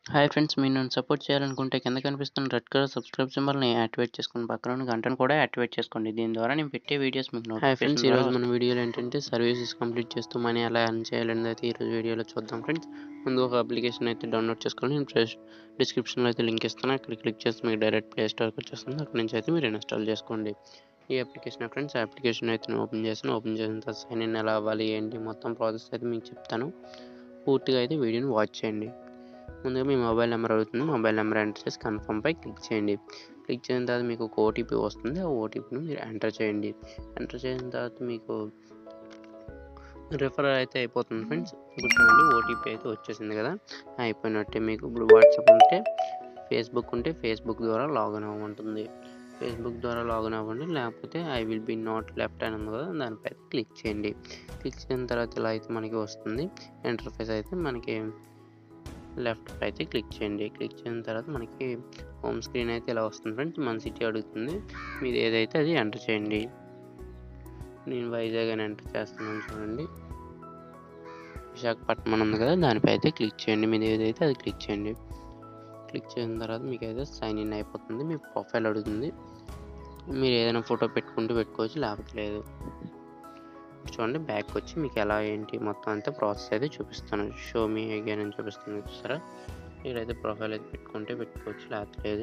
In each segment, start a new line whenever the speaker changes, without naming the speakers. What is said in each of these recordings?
hi friends మీరు నన్ను support చేయాలనుకుంటే కింద కనిపిస్తున్న రెడ్ కలర్ సబ్స్క్రైబ్ సింబల్ని యాక్టివేట్ చేసుకుని పక్కన ఉన్న గంటను కూడా యాక్టివేట్ చేసుకోండి దీని ద్వారా నేను పెట్టే వీడియోస్ మీకు హాయ్ ఫ్రెండ్స్ ఈరోజు మన వీడియోలో ఏంటంటే సర్వీసెస్ కంప్లీట్ చేస్తూ మనీ ఎలా ఎర్న్ చేయాలనేది అయితే ఈరోజు వీడియోలో చూద్దాం ఫ్రెండ్స్ ముందు ఒక అప్లికేషన్ అయితే డౌన్లోడ్ చేసుకోవాలి నేను ప్రెస్ డిస్క్రిప్షన్లో అయితే లింక్ ఇస్తాను అక్కడ క్లిక్ చేస్తే మీకు డైరెక్ట్ ప్లే స్టోర్కి వచ్చేస్తుంది అక్కడ నుంచి అయితే మీరు ఇన్స్టాల్ చేసుకోండి ఈ అప్లికేషన్ ఫ్రెండ్స్ ఆ అప్లికేషన్ అయితే నేను ఓపెన్ చేసాను ఓపెన్ చేసిన తర్వాత సైన్ ఇన్ ఎలా అవ్వాలి ఏంటి మొత్తం ప్రాసెస్ అయితే మీకు చెప్తాను పూర్తిగా అయితే వీడియోని వాచ్ చేయండి ముందుగా మీ మొబైల్ నెంబర్ అడుగుతుంది మొబైల్ నెంబర్ ఎంటర్ చేసి కన్ఫర్మ్ పై క్లిక్ చేయండి క్లిక్ చేసిన తర్వాత మీకు ఒక ఓటీపీ వస్తుంది ఆ ఓటీపీని మీరు ఎంటర్ చేయండి ఎంటర్ చేసిన తర్వాత మీకు రిఫర్ అయితే అయిపోతుంది ఫ్రెండ్స్ ఇప్పుడు చూడండి ఓటీపీ అయితే వచ్చేసింది కదా అయిపోయినట్టే మీకు ఇప్పుడు వాట్సాప్ ఉంటే ఫేస్బుక్ ఉంటే ఫేస్బుక్ ద్వారా లాగిన్ అవ్వమంటుంది ఫేస్బుక్ ద్వారా లాగిన్ అవ్వండి లేకపోతే I will be not left అని ఉంది కదా దానిపై క్లిక్ చేయండి క్లిక్ చేసిన తర్వాత ఇలా అయితే మనకి వస్తుంది ఇంటర్ఫేస్ అయితే మనకి లెఫ్ట్ అయితే క్లిక్ చేయండి క్లిక్ చేసిన తర్వాత మనకి హోమ్ స్క్రీన్ అయితే ఇలా వస్తుంది ఫ్రెండ్స్ మన సిటీ అడుగుతుంది మీరు ఏదైతే అది ఎంటర్ చేయండి నేను వైజాగ్ అని ఎంటర్ చేస్తున్నాను చూడండి విశాఖపట్నం అని ఉంది కదా దానిపై అయితే క్లిక్ చేయండి మీరు ఏదైతే అది క్లిక్ చేయండి క్లిక్ చేసిన తర్వాత మీకు అయితే సైన్ ఇన్ అయిపోతుంది మీ ప్రొఫైల్ అడుగుతుంది మీరు ఏదైనా ఫోటో పెట్టుకుంటూ పెట్టుకోవచ్చు లేకపోతే లేదు చూడండి బ్యాక్ వచ్చి మీకు ఎలా ఏంటి మొత్తం అంతా ప్రాసెస్ అయితే చూపిస్తాను షో మీ అగైన్ అని చూపిస్తాను చూస్తారా ఇక్కడైతే ప్రొఫైల్ అయితే పెట్టుకుంటే పెట్టుకోవచ్చు లేకపోతే లేదు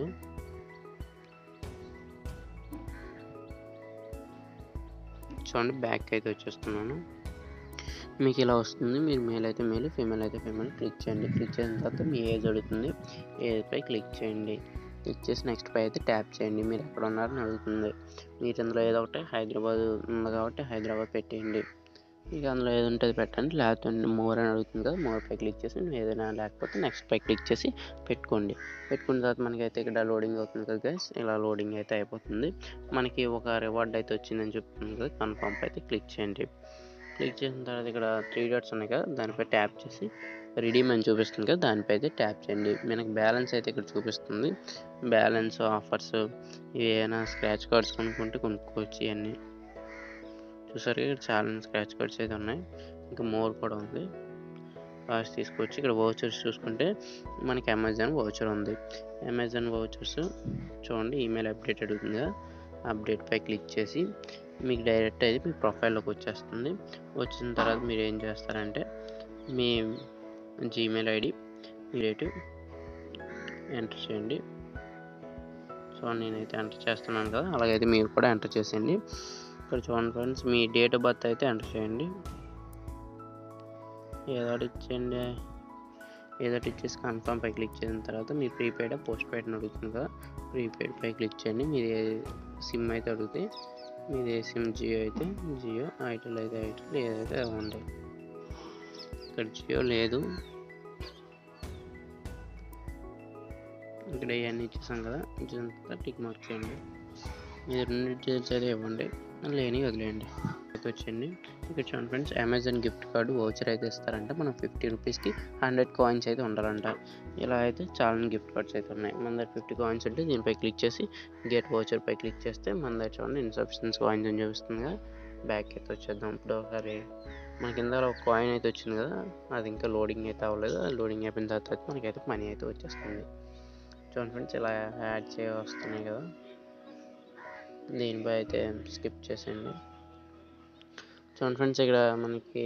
చూడండి బ్యాక్ అయితే వచ్చేస్తున్నాను మీకు ఇలా వస్తుంది మీరు మేల్ అయితే మేల్ ఫీమేల్ అయితే ఫీమేల్ క్లిక్ చేయండి క్లిక్ చేసిన తర్వాత మీ ఏజ్ అడుగుతుంది ఏజ్ పై క్లిక్ చేయండి క్లిక్ చేసి నెక్స్ట్ పై అయితే ట్యాప్ చేయండి మీరు ఎక్కడ ఉన్నారని అడుగుతుంది మీరు ఇందులో ఏదో ఒకటి హైదరాబాద్ ఉంది కాబట్టి హైదరాబాద్ పెట్టేయండి ఇక అందులో ఏది ఉంటుంది పెట్టండి లేకపోతే మోర్ అని అడుగుతుంది కదా మోర్ పై క్లిక్ చేసి ఏదైనా లేకపోతే నెక్స్ట్ పై క్లిక్ చేసి పెట్టుకోండి పెట్టుకున్న తర్వాత మనకైతే ఇక్కడ లోడింగ్ అవుతుంది కదా గైస్ ఇలా లోడింగ్ అయితే అయిపోతుంది మనకి ఒక రివార్డ్ అయితే వచ్చిందని చెప్తుంది కదా కన్ఫర్మ్ అయితే క్లిక్ చేయండి క్లిక్ చేసిన తర్వాత ఇక్కడ త్రీ డాట్స్ ఉన్నాయి కదా దానిపై ట్యాప్ చేసి రిడీమ్ అని చూపిస్తుంది కదా దానిపై అయితే ట్యాప్ చేయండి మనకి బ్యాలెన్స్ అయితే ఇక్కడ చూపిస్తుంది బ్యాలెన్స్ ఆఫర్స్ ఏమైనా స్క్రాచ్ కార్డ్స్ కొనుక్కుంటే కొనుక్కోవచ్చు ఇవన్నీ చూసారు ఇక్కడ చాలా స్క్రాచ్ కార్డ్స్ అయితే ఉన్నాయి ఇంకా మోర్ కూడా ఉంది లాస్ట్ తీసుకోవచ్చు ఇక్కడ వౌచర్స్ చూసుకుంటే మనకి అమెజాన్ వౌచర్ ఉంది అమెజాన్ వౌచర్స్ చూడండి ఈమెయిల్ అప్డేట్ అడుగుతుంది కదా అప్డేట్ పై క్లిక్ చేసి మీకు డైరెక్ట్ అయితే మీ ప్రొఫైల్లోకి వచ్చేస్తుంది వచ్చిన తర్వాత మీరు ఏం చేస్తారంటే మీ జీమెయిల్ ఐడి మీరేటు ఎంటర్ చేయండి సో నేనైతే ఎంటర్ చేస్తున్నాను కదా అలాగైతే మీరు కూడా ఎంటర్ చేసేయండి ఇక్కడ చూడండి ఫ్రెండ్స్ మీ డేట్ ఆఫ్ బర్త్ అయితే ఎంటర్ చేయండి ఏదో ఇచ్చేయండి ఏదో ఇచ్చేసి కన్ఫర్మ్ పై క్లిక్ చేసిన తర్వాత మీ ప్రీపెయిడ్ పోస్ట్ పెయిడ్ అడుగుతుంది కదా ప్రీపెయిడ్ పై క్లిక్ చేయండి మీరు ఏ సిమ్ అయితే అడిగితే మీది ఏ సిమ్ జియో అయితే జియో ఐటల్ అయితే ఐటల్ ఏదైతే ఉంది ఇక్కడ జియో లేదు ఇక్కడ ఇవన్నీ ఇచ్చేసాం కదా ఇచ్చిన తర్వాత టిక్ మార్క్ చేయండి మీరు రెండు డీటెయిల్స్ అయితే ఇవ్వండి లేని వదిలేయండి అయితే వచ్చేయండి ఇక్కడ చూడండి friends Amazon gift card voucher అయితే ఇస్తారంట మనం ఫిఫ్టీ రూపీస్కి హండ్రెడ్ కాయిన్స్ అయితే ఉండాలంట ఇలా అయితే చాలా గిఫ్ట్ కార్డ్స్ అయితే ఉన్నాయి మన దగ్గర ఫిఫ్టీ కాయిన్స్ ఉంటే దీనిపై క్లిక్ చేసి గెట్ వౌచర్ పై క్లిక్ చేస్తే మన దగ్గర చూడండి ఇన్సబ్స్టెన్స్ కాయిన్స్ అని చూపిస్తుంది కదా బ్యాక్ అయితే వచ్చేద్దాం ఇప్పుడు ఒకసారి మనకి ఇందులో ఒక కాయిన్ అయితే వచ్చింది కదా అది ఇంకా లోడింగ్ అయితే అవ్వలేదు లోడింగ్ అయిపోయిన తర్వాత మనకైతే మనీ అయితే వచ్చేస్తుంది చూడండి ఫ్రెండ్స్ ఇలా యాడ్ చేయ వస్తున్నాయి కదా దీనిపై అయితే స్కిప్ చేసేయండి చూడండి ఫ్రెండ్స్ ఇక్కడ మనకి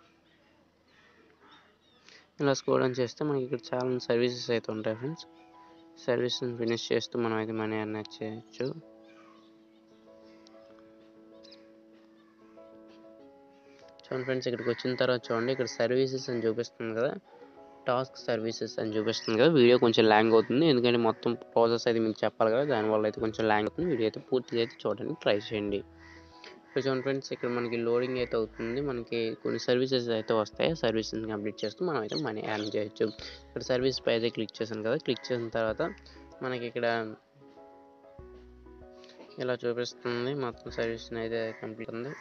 ఇలా స్కోర్ అని చేస్తే మనకి ఇక్కడ చాలా సర్వీసెస్ అయితే ఉంటాయి ఫ్రెండ్స్ సర్వీస్ని ఫినిష్ చేస్తూ మనం అయితే మనీ అర్న్ చేయొచ్చు చూడండి ఫ్రెండ్స్ ఇక్కడికి వచ్చిన తర్వాత చూడండి ఇక్కడ సర్వీసెస్ అని చూపిస్తుంది కదా టాస్క్ సర్వీసెస్ అని చూపిస్తుంది కదా వీడియో కొంచెం ల్యాంగ్ అవుతుంది ఎందుకంటే మొత్తం ప్రాసెస్ అయితే మీకు చెప్పాలి కదా దానివల్ల అయితే కొంచెం ల్యాంగ్ అవుతుంది వీడియో అయితే పూర్తిగా అయితే చూడడానికి ట్రై చేయండి ఇక్కడ చూడండి ఫ్రెండ్స్ ఇక్కడ మనకి లోడింగ్ అయితే అవుతుంది మనకి కొన్ని సర్వీసెస్ అయితే వస్తాయి సర్వీసెస్ కంప్లీట్ చేస్తూ మనం అయితే మనీ ఎర్న్ చేయొచ్చు ఇక్కడ సర్వీస్ పై అయితే క్లిక్ చేశాను కదా క్లిక్ చేసిన తర్వాత మనకి ఇక్కడ ఇలా చూపిస్తుంది మొత్తం సర్వీస్ అయితే కంప్లీట్ ఉంది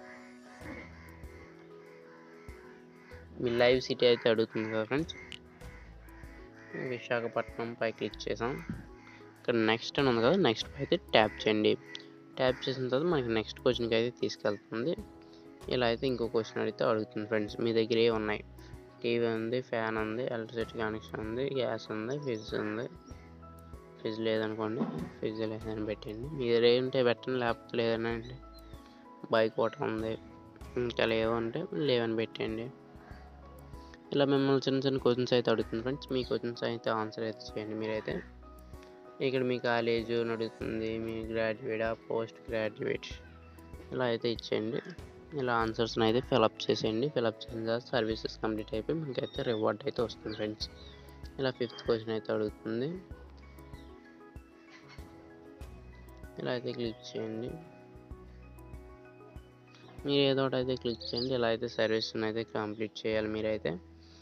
మీ లైవ్ సిటీ అయితే అడుగుతుంది కదా ఫ్రెండ్స్ విశాఖపట్నం పై క్లిక్ చేసాం ఇక్కడ నెక్స్ట్ అని ఉంది కదా నెక్స్ట్ అయితే ట్యాప్ చేయండి ట్యాప్ చేసిన తర్వాత మనకి నెక్స్ట్ క్వశ్చన్కి అయితే తీసుకెళ్తుంది ఇలా అయితే ఇంకో క్వశ్చన్ అడిగితే అడుగుతుంది ఫ్రెండ్స్ మీ దగ్గర ఏ ఉన్నాయి టీవీ ఉంది ఫ్యాన్ ఉంది ఎలక్ట్రిసిటీ కనెక్షన్ ఉంది గ్యాస్ ఉంది ఫ్రిడ్జ్ ఉంది ఫ్రిడ్జ్ లేదనుకోండి ఫ్రిడ్జ్ లేదని పెట్టండి మీరు ఏంటంటే పెట్టండి లేకపోతే లేదనండి బైక్ ఒకటి ఉంది ఇంకా లేవంటే లేవని పెట్టండి ఇలా మిమ్మల్ని చిన్న చిన్న క్వశ్చన్స్ అయితే అడుగుతుంది ఫ్రెండ్స్ మీ క్వశ్చన్స్ అయితే ఆన్సర్ అయితే చేయండి మీరైతే ఇక్కడ మీ కాలేజ్ అడుగుతుంది మీ గ్రాడ్యుయేట్ పోస్ట్ గ్రాడ్యుయేట్ ఇలా అయితే ఇచ్చేయండి ఇలా ఆన్సర్స్ని అయితే ఫిలప్ చేసేయండి ఫిలప్ చేసిన తర్వాత సర్వీసెస్ కంప్లీట్ అయిపోయి మీకు అయితే రివార్డ్ అయితే వస్తుంది ఫ్రెండ్స్ ఇలా ఫిఫ్త్ క్వశ్చన్ అయితే అడుగుతుంది ఇలా అయితే క్లిక్ చేయండి మీరు ఏదో ఒకటి అయితే క్లిక్ చేయండి ఇలా అయితే సర్వీస్ని అయితే కంప్లీట్ చేయాలి మీరైతే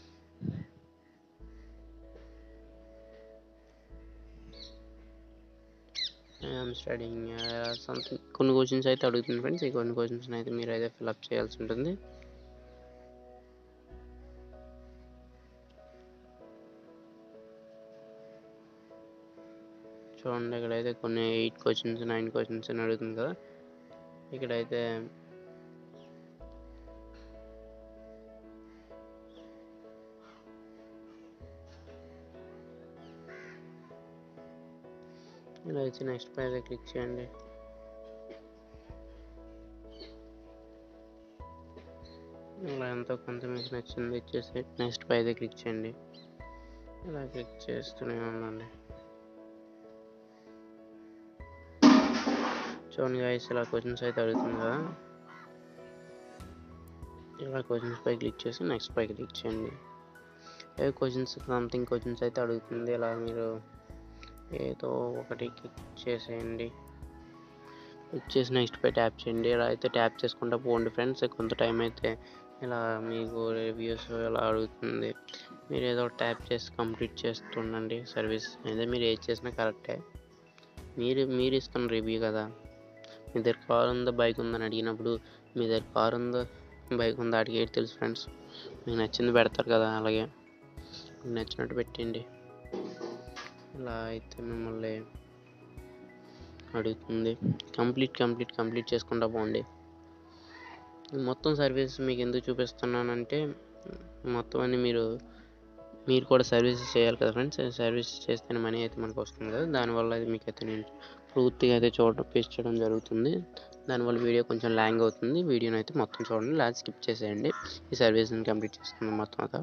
ఐఎమ్ స్టడింగ్ సంథింగ్ కొన్ని క్వశ్చన్స్ అయితే అడుగుతుంది ఫ్రెండ్స్ ఈ కొన్ని క్వశ్చన్స్ అయితే మీరు అయితే ఫిల్అప్ చేయాల్సి ఉంటుంది చూడండి ఇక్కడైతే కొన్ని ఎయిట్ క్వశ్చన్స్ నైన్ క్వశ్చన్స్ అని అడుగుతుంది కదా ఇక్కడైతే ఇలా ఇచ్చి నెక్స్ట్ పై అయితే క్లిక్ చేయండి ఇలా ఎంతో కొంత మీకు నచ్చింది ఇచ్చేసి నెక్స్ట్ పై అయితే క్లిక్ చేయండి ఇలా క్లిక్ చేస్తూనే ఉండండి చూడండి గైస్ ఇలా క్వశ్చన్స్ అయితే అడుగుతుంది కదా ఇలా క్వశ్చన్స్ పై క్లిక్ చేసి నెక్స్ట్ పై క్లిక్ చేయండి ఏ క్వశ్చన్స్ సంథింగ్ క్వశ్చన్స్ అయితే అడుగుతుంది ఇలా మీరు ఏదో ఒకటి క్లిక్ చేసేయండి క్లిక్ చేసి నెక్స్ట్ పై ట్యాప్ చేయండి ఇలా అయితే ట్యాప్ చేసుకుంటా పోండి ఫ్రెండ్స్ కొంత టైం అయితే ఇలా మీకు రివ్యూస్ ఇలా అడుగుతుంది మీరు ఏదో ట్యాప్ చేసి కంప్లీట్ చేస్తుండండి సర్వీస్ అయితే మీరు ఏది చేసినా కరెక్టే మీరు మీరు ఇస్తున్న రివ్యూ కదా మీ దగ్గర కార్ ఉందా బైక్ ఉందని అడిగినప్పుడు మీ దగ్గర కార్ ఉందా బైక్ ఉందా అడిగి ఏంటి తెలుసు ఫ్రెండ్స్ మీకు నచ్చింది పెడతారు కదా అలాగే మీకు నచ్చినట్టు పెట్టండి ఇలా అయితే మిమ్మల్ని అడుగుతుంది కంప్లీట్ కంప్లీట్ కంప్లీట్ చేసుకుంటా పోండి ఈ మొత్తం సర్వీస్ మీకు ఎందుకు చూపిస్తున్నానంటే మొత్తం అన్ని మీరు మీరు కూడా సర్వీసెస్ చేయాలి కదా ఫ్రెండ్స్ సర్వీస్ చేస్తేనే మనీ అయితే మనకు వస్తుంది కదా దానివల్ల అయితే మీకు అయితే నేను పూర్తిగా అయితే చూడడం పేస్ట్ చేయడం జరుగుతుంది దానివల్ల వీడియో కొంచెం ల్యాంగ్ అవుతుంది వీడియోని అయితే మొత్తం చూడండి లాస్ట్ స్కిప్ చేసేయండి ఈ సర్వీస్ని కంప్లీట్ చేసుకుందాం మొత్తం అంతా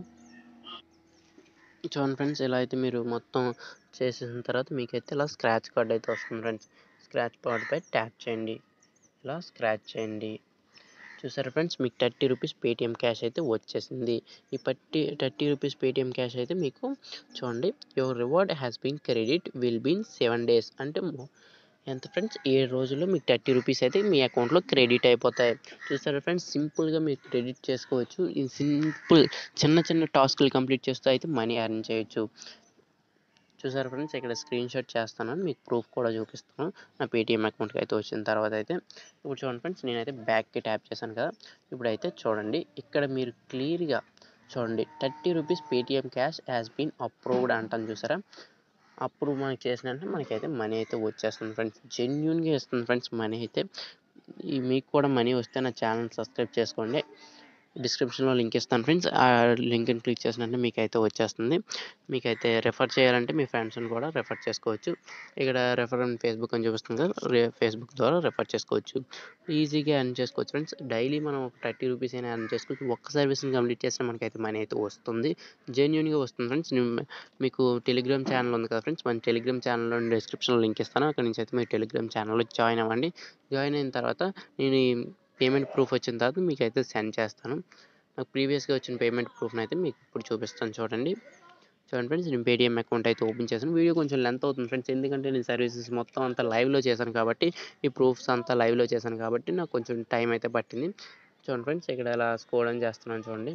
చూడండి ఫ్రెండ్స్ ఇలా అయితే మీరు మొత్తం చేసేసిన తర్వాత మీకైతే ఇలా స్క్రాచ్ కార్డ్ అయితే వస్తుంది ఫ్రెండ్స్ స్క్రాచ్ కార్డ్పై ట్యాప్ చేయండి ఇలా స్క్రాచ్ చేయండి చూసారా ఫ్రెండ్స్ మీకు థర్టీ రూపీస్ పేటిఎం క్యాష్ అయితే వచ్చేసింది ఈ పట్టి థర్టీ రూపీస్ పేటిఎం క్యాష్ అయితే మీకు చూడండి your reward has been credit will been seven days అంటే మొ- ఎంత ఫ్రెండ్స్ ఏడు రోజుల్లో మీకు థర్టీ రూపీస్ అయితే మీ అకౌంట్లో క్రెడిట్ అయిపోతాయి చూసారా ఫ్రెండ్స్ సింపుల్గా మీరు క్రెడిట్ చేసుకోవచ్చు ఈ సింపుల్ చిన్న చిన్న టాస్క్లు కంప్లీట్ చేస్తూ అయితే మనీ ఎర్న్ చేయొచ్చు చూసారా ఫ్రెండ్స్ ఇక్కడ స్క్రీన్ షాట్ చేస్తాను మీకు ప్రూఫ్ కూడా చూపిస్తాను నా పేటిఎం అకౌంట్కి అయితే వచ్చిన తర్వాత అయితే ఇప్పుడు చూడండి ఫ్రెండ్స్ నేనైతే బ్యాక్కి ట్యాప్ చేశాను కదా ఇప్పుడైతే చూడండి ఇక్కడ మీరు క్లియర్గా చూడండి thirty rupees Paytm cash has been approved అంటాను చూసారా అప్రూవ్ మనకి చేసిన వెంటనే మనకైతే మనీ అయితే వచ్చేస్తుంది ఫ్రెండ్స్ జెన్యున్గా ఇస్తుంది ఫ్రెండ్స్ మనీ అయితే ఈ మీకు కూడా మనీ వస్తే నా ఛానల్ సబ్స్క్రైబ్ చేసుకోండి డిస్క్రిప్షన్లో లింక్ ఇస్తాను ఫ్రెండ్స్ ఆ లింక్ని క్లిక్ చేసినట్టు మీకు అయితే వచ్చేస్తుంది మీకైతే రెఫర్ చేయాలంటే మీ ఫ్రెండ్స్ని కూడా రెఫర్ చేసుకోవచ్చు ఇక్కడ రెఫర్ అండ్ ఫేస్బుక్ అని చూపిస్తుంది కదా రే ఫేస్బుక్ ద్వారా రెఫర్ చేసుకోవచ్చు ఈజీగా ఎర్న్ చేసుకోవచ్చు ఫ్రెండ్స్ డైలీ మనం ఒక థర్టీ రూపీస్ అయినా ఎర్న్ చేసుకోవచ్చు ఒక్క సర్వీస్ని కంప్లీట్ చేస్తే మనకైతే మనీ అయితే వస్తుంది జెన్యున్గా వస్తుంది ఫ్రెండ్స్ మీకు టెలిగ్రామ్ ఛానల్ ఉంది కదా ఫ్రెండ్స్ మన టెలిగ్రామ్ ఛానల్లో డిస్క్రిప్షన్లో లింక్ ఇస్తాను అక్కడ నుంచి అయితే మీరు టెలిగ్రామ్ ఛానల్లో జాయిన్ అవ్వండి జాయిన్ అయిన తర్వాత నేను ఈ పేమెంట్ ప్రూఫ్ వచ్చిన తర్వాత మీకు అయితే సెండ్ చేస్తాను నాకు ప్రీవియస్గా వచ్చిన పేమెంట్ ప్రూఫ్ని అయితే మీకు ఇప్పుడు చూపిస్తాను చూడండి చూడండి ఫ్రెండ్స్ నేను పేటిఎం అకౌంట్ అయితే ఓపెన్ చేశాను వీడియో కొంచెం లెంత్ అవుతుంది ఫ్రెండ్స్ ఎందుకంటే నేను సర్వీసెస్ మొత్తం అంతా లైవ్లో చేశాను కాబట్టి ఈ ప్రూఫ్స్ అంతా లైవ్లో చేశాను కాబట్టి నాకు కొంచెం టైం అయితే పట్టింది చూడండి ఫ్రెండ్స్ ఇక్కడ ఇలా స్కోవడం చేస్తున్నాను చూడండి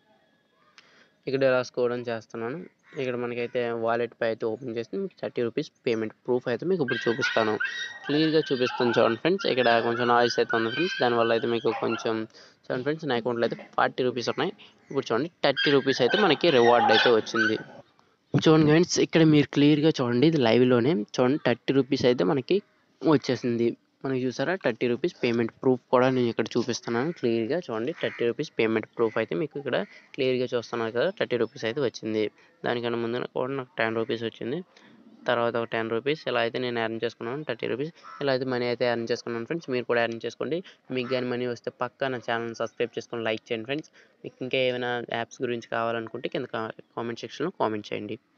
ఇక్కడ ఇలా స్కోవడం చేస్తున్నాను ఇక్కడ మనకైతే వాలెట్ పై అయితే ఓపెన్ చేసి థర్టీ రూపీస్ పేమెంట్ ప్రూఫ్ అయితే మీకు ఇప్పుడు చూపిస్తాను క్లియర్గా చూపిస్తాను చూడండి ఫ్రెండ్స్ ఇక్కడ కొంచెం నాయిస్ అయితే ఉంది ఫ్రెండ్స్ దానివల్ల అయితే మీకు కొంచెం చూడండి ఫ్రెండ్స్ నా అకౌంట్లో అయితే ఫార్టీ రూపీస్ ఉన్నాయి ఇప్పుడు చూడండి థర్టీ రూపీస్ అయితే మనకి రివార్డ్ అయితే వచ్చింది చూడండి ఫ్రెండ్స్ ఇక్కడ మీరు క్లియర్గా చూడండి ఇది లైవ్లోనే చూడండి థర్టీ రూపీస్ అయితే మనకి వచ్చేసింది మనకి చూసారా థర్టీ రూపీస్ పేమెంట్ ప్రూఫ్ కూడా నేను ఇక్కడ చూపిస్తున్నాను క్లియర్గా చూడండి థర్టీ రూపీస్ పేమెంట్ ప్రూఫ్ అయితే మీకు ఇక్కడ క్లియర్గా చూస్తున్నారు కదా థర్టీ రూపీస్ అయితే వచ్చింది దానికన్నా ముందు కూడా నాకు టెన్ రూపీస్ వచ్చింది తర్వాత ఒక టెన్ రూపీస్ ఇలా అయితే నేను ఎర్న్ చేసుకున్నాను థర్టీ రూపీస్ ఇలా అయితే మనీ అయితే ఎర్న్ చేసుకున్నాను ఫ్రెండ్స్ మీరు కూడా ఎర్న్ చేసుకోండి మీకు కానీ మనీ వస్తే పక్కా నా ఛానల్ సబ్స్క్రైబ్ చేసుకొని లైక్ చేయండి ఫ్రెండ్స్ మీకు ఇంకా ఏమైనా యాప్స్ గురించి కావాలనుకుంటే కింద కామెంట్ సెక్షన్లో కామెంట్ చేయండి